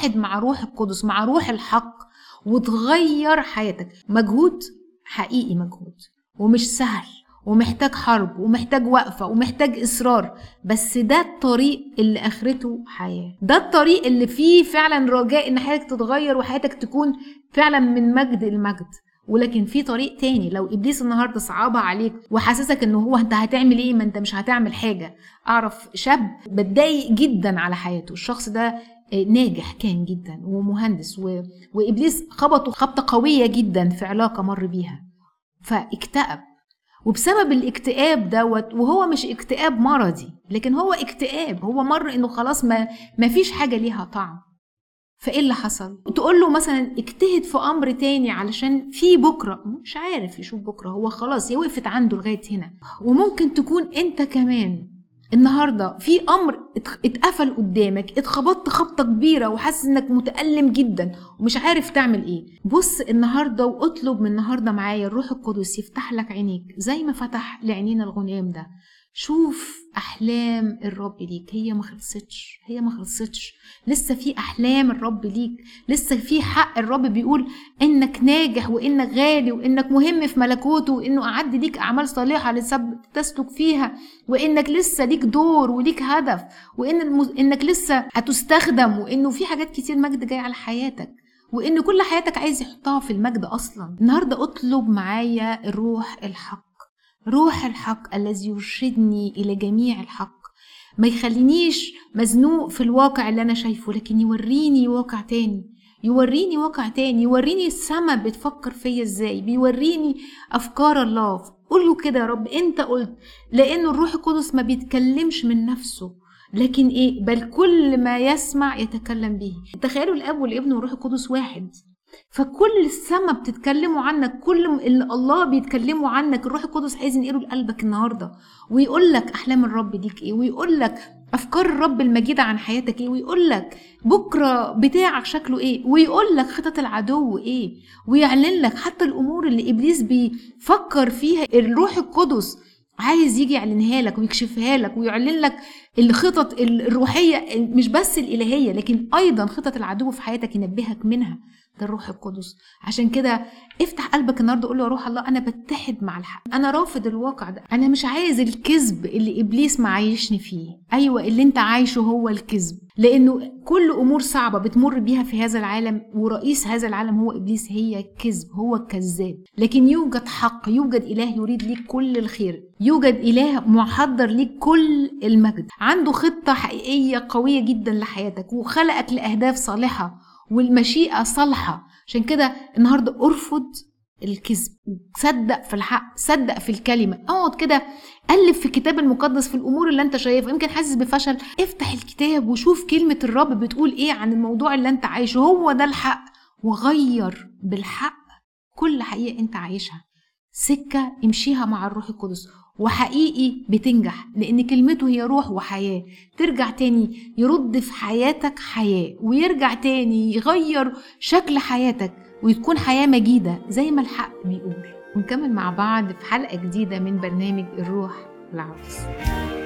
تتحد مع روح القدس مع روح الحق وتغير حياتك مجهود حقيقي مجهود ومش سهل ومحتاج حرب ومحتاج وقفة ومحتاج إصرار بس ده الطريق اللي آخرته حياة ده الطريق اللي فيه فعلا رجاء إن حياتك تتغير وحياتك تكون فعلا من مجد لمجد ولكن في طريق تاني لو ابليس النهارده صعبها عليك وحاسسك انه هو انت هتعمل ايه ما انت مش هتعمل حاجه اعرف شاب بتضايق جدا على حياته الشخص ده ناجح كان جدا ومهندس و... وابليس خبطه خبطه قويه جدا في علاقه مر بيها فاكتئب وبسبب الاكتئاب دوت وهو مش اكتئاب مرضي لكن هو اكتئاب هو مر انه خلاص ما ما فيش حاجه ليها طعم فايه اللي حصل تقول له مثلا اجتهد في امر تاني علشان في بكره مش عارف يشوف بكره هو خلاص هي وقفت عنده لغايه هنا وممكن تكون انت كمان النهارده في امر اتقفل قدامك اتخبطت خبطه كبيره وحاسس انك متالم جدا ومش عارف تعمل ايه بص النهارده واطلب من النهارده معايا الروح القدس يفتح لك عينيك زي ما فتح لعينين الغلام ده شوف احلام الرب ليك هي ما خلصتش هي ما خلصتش لسه في احلام الرب ليك لسه في حق الرب بيقول انك ناجح وانك غالي وانك مهم في ملكوته وانه اعد ليك اعمال صالحه لسب تسلك فيها وانك لسه ليك دور وليك هدف وان المز... انك لسه هتستخدم وانه في حاجات كتير مجد جاي على حياتك وان كل حياتك عايز يحطها في المجد اصلا النهارده اطلب معايا الروح الحق روح الحق الذي يرشدني الى جميع الحق ما يخلينيش مزنوق في الواقع اللي انا شايفه لكن يوريني واقع تاني يوريني واقع تاني يوريني السما بتفكر فيا ازاي بيوريني افكار الله قول له كده يا رب انت قلت لان الروح القدس ما بيتكلمش من نفسه لكن ايه بل كل ما يسمع يتكلم به تخيلوا الاب والابن والروح القدس واحد فكل السما بتتكلموا عنك كل اللي الله بيتكلموا عنك الروح القدس عايز ينقله لقلبك النهارده ويقول لك احلام الرب ليك ايه ويقول لك افكار الرب المجيده عن حياتك ايه ويقول لك بكره بتاعك شكله ايه ويقول لك خطط العدو ايه ويعلن لك حتى الامور اللي ابليس بيفكر فيها الروح القدس عايز يجي يعلنها لك ويكشفها لك ويعلن لك الخطط الروحيه مش بس الالهيه لكن ايضا خطط العدو في حياتك ينبهك منها ده الروح القدس عشان كده افتح قلبك النهارده قول له يا روح الله انا بتحد مع الحق انا رافض الواقع ده انا مش عايز الكذب اللي ابليس معيشني فيه ايوه اللي انت عايشه هو الكذب لانه كل امور صعبه بتمر بيها في هذا العالم ورئيس هذا العالم هو ابليس هي الكذب هو الكذاب لكن يوجد حق يوجد اله يريد ليك كل الخير يوجد اله محضر ليك كل المجد عنده خطه حقيقيه قويه جدا لحياتك وخلقك لاهداف صالحه والمشيئة صالحة عشان كده النهاردة ارفض الكذب صدق في الحق صدق في الكلمة اقعد كده قلب في الكتاب المقدس في الامور اللي انت شايفها يمكن حاسس بفشل افتح الكتاب وشوف كلمة الرب بتقول ايه عن الموضوع اللي انت عايشه هو ده الحق وغير بالحق كل حقيقة انت عايشها سكة امشيها مع الروح القدس وحقيقي بتنجح لان كلمته هي روح وحياه ترجع تاني يرد في حياتك حياه ويرجع تاني يغير شكل حياتك وتكون حياه مجيده زي ما الحق بيقول ونكمل مع بعض في حلقه جديده من برنامج الروح العروس